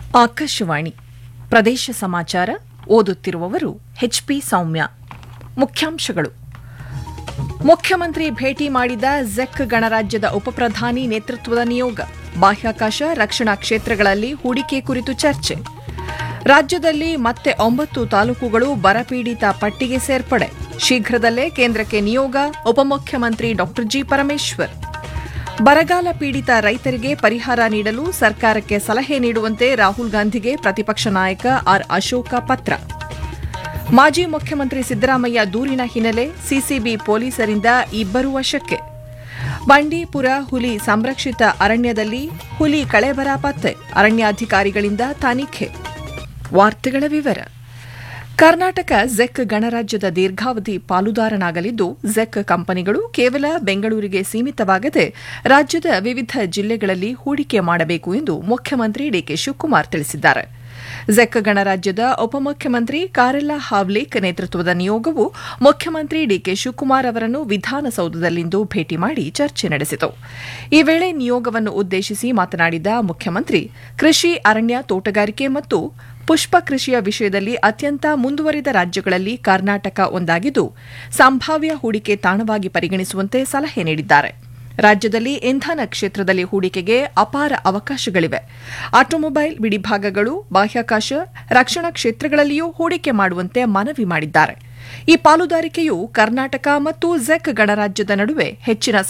ಆಕಾಶವಾಣಿ ಪ್ರದೇಶ ಸಮಾಚಾರ ಓದುತ್ತಿರುವವರು ಎಚ್ಪಿ ಸೌಮ್ಯ ಮುಖ್ಯಾಂಶಗಳು ಮುಖ್ಯಮಂತ್ರಿ ಭೇಟಿ ಮಾಡಿದ ಜೆಕ್ ಗಣರಾಜ್ಯದ ಉಪಪ್ರಧಾನಿ ನೇತೃತ್ವದ ನಿಯೋಗ ಬಾಹ್ಯಾಕಾಶ ರಕ್ಷಣಾ ಕ್ಷೇತ್ರಗಳಲ್ಲಿ ಹೂಡಿಕೆ ಕುರಿತು ಚರ್ಚೆ ರಾಜ್ಯದಲ್ಲಿ ಮತ್ತೆ ಒಂಬತ್ತು ತಾಲೂಕುಗಳು ಬರಪೀಡಿತ ಪಟ್ಟಿಗೆ ಸೇರ್ಪಡೆ ಶೀಘ್ರದಲ್ಲೇ ಕೇಂದ್ರಕ್ಕೆ ನಿಯೋಗ ಉಪಮುಖ್ಯಮಂತ್ರಿ ಡಾ ಜಿ ಪರಮೇಶ್ವರ್ ಬರಗಾಲ ಪೀಡಿತ ರೈತರಿಗೆ ಪರಿಹಾರ ನೀಡಲು ಸರ್ಕಾರಕ್ಕೆ ಸಲಹೆ ನೀಡುವಂತೆ ರಾಹುಲ್ ಗಾಂಧಿಗೆ ಪ್ರತಿಪಕ್ಷ ನಾಯಕ ಆರ್ ಅಶೋಕ ಪತ್ರ ಮಾಜಿ ಮುಖ್ಯಮಂತ್ರಿ ಸಿದ್ದರಾಮಯ್ಯ ದೂರಿನ ಹಿನ್ನೆಲೆ ಸಿಸಿಬಿ ಪೊಲೀಸರಿಂದ ಇಬ್ಬರು ವಶಕ್ಕೆ ಬಂಡೀಪುರ ಹುಲಿ ಸಂರಕ್ಷಿತ ಅರಣ್ಯದಲ್ಲಿ ಹುಲಿ ಕಳೆಬರ ಪತ್ತೆ ಅರಣ್ಯಾಧಿಕಾರಿಗಳಿಂದ ತನಿಖೆ ವಾರ್ತೆಗಳ ವಿವರ ಕರ್ನಾಟಕ ಜೆಕ್ ಗಣರಾಜ್ಯದ ದೀರ್ಘಾವಧಿ ಪಾಲುದಾರನಾಗಲಿದ್ದು ಜೆಕ್ ಕಂಪನಿಗಳು ಕೇವಲ ಬೆಂಗಳೂರಿಗೆ ಸೀಮಿತವಾಗದೆ ರಾಜ್ಯದ ವಿವಿಧ ಜಿಲ್ಲೆಗಳಲ್ಲಿ ಹೂಡಿಕೆ ಮಾಡಬೇಕು ಎಂದು ಮುಖ್ಯಮಂತ್ರಿ ಡಿಕೆ ಶಿವಕುಮಾರ್ ತಿಳಿಸಿದ್ದಾರೆ ಜೆಕ್ ಗಣರಾಜ್ಯದ ಉಪಮುಖ್ಯಮಂತ್ರಿ ಕಾರೆಲ್ಲಾ ಹಾವ್ಲೇಕ್ ನೇತೃತ್ವದ ನಿಯೋಗವು ಮುಖ್ಯಮಂತ್ರಿ ಡಿಕೆ ಶಿವಕುಮಾರ್ ಅವರನ್ನು ವಿಧಾನಸೌಧದಲ್ಲಿಂದು ಭೇಟಿ ಮಾಡಿ ಚರ್ಚೆ ನಡೆಸಿತು ಈ ವೇಳೆ ನಿಯೋಗವನ್ನು ಉದ್ದೇಶಿಸಿ ಮಾತನಾಡಿದ ಮುಖ್ಯಮಂತ್ರಿ ಕೃಷಿ ಅರಣ್ಯ ತೋಟಗಾರಿಕೆ ಮತ್ತು ಪುಷ್ಪ ಕೃಷಿಯ ವಿಷಯದಲ್ಲಿ ಅತ್ಯಂತ ಮುಂದುವರಿದ ರಾಜ್ಯಗಳಲ್ಲಿ ಕರ್ನಾಟಕ ಒಂದಾಗಿದ್ದು ಸಂಭಾವ್ಯ ಹೂಡಿಕೆ ತಾಣವಾಗಿ ಪರಿಗಣಿಸುವಂತೆ ಸಲಹೆ ನೀಡಿದ್ದಾರೆ ರಾಜ್ಯದಲ್ಲಿ ಇಂಧನ ಕ್ಷೇತ್ರದಲ್ಲಿ ಹೂಡಿಕೆಗೆ ಅಪಾರ ಅವಕಾಶಗಳಿವೆ ಆಟೋಮೊಬೈಲ್ ಬಿಡಿಭಾಗಗಳು ಬಾಹ್ಯಾಕಾಶ ರಕ್ಷಣಾ ಕ್ಷೇತ್ರಗಳಲ್ಲಿಯೂ ಹೂಡಿಕೆ ಮಾಡುವಂತೆ ಮನವಿ ಮಾಡಿದ್ದಾರೆ ಈ ಪಾಲುದಾರಿಕೆಯು ಕರ್ನಾಟಕ ಮತ್ತು ಜೆಕ್ ಗಣರಾಜ್ಯದ ನಡುವೆ ಹೆಚ್ಚಿನ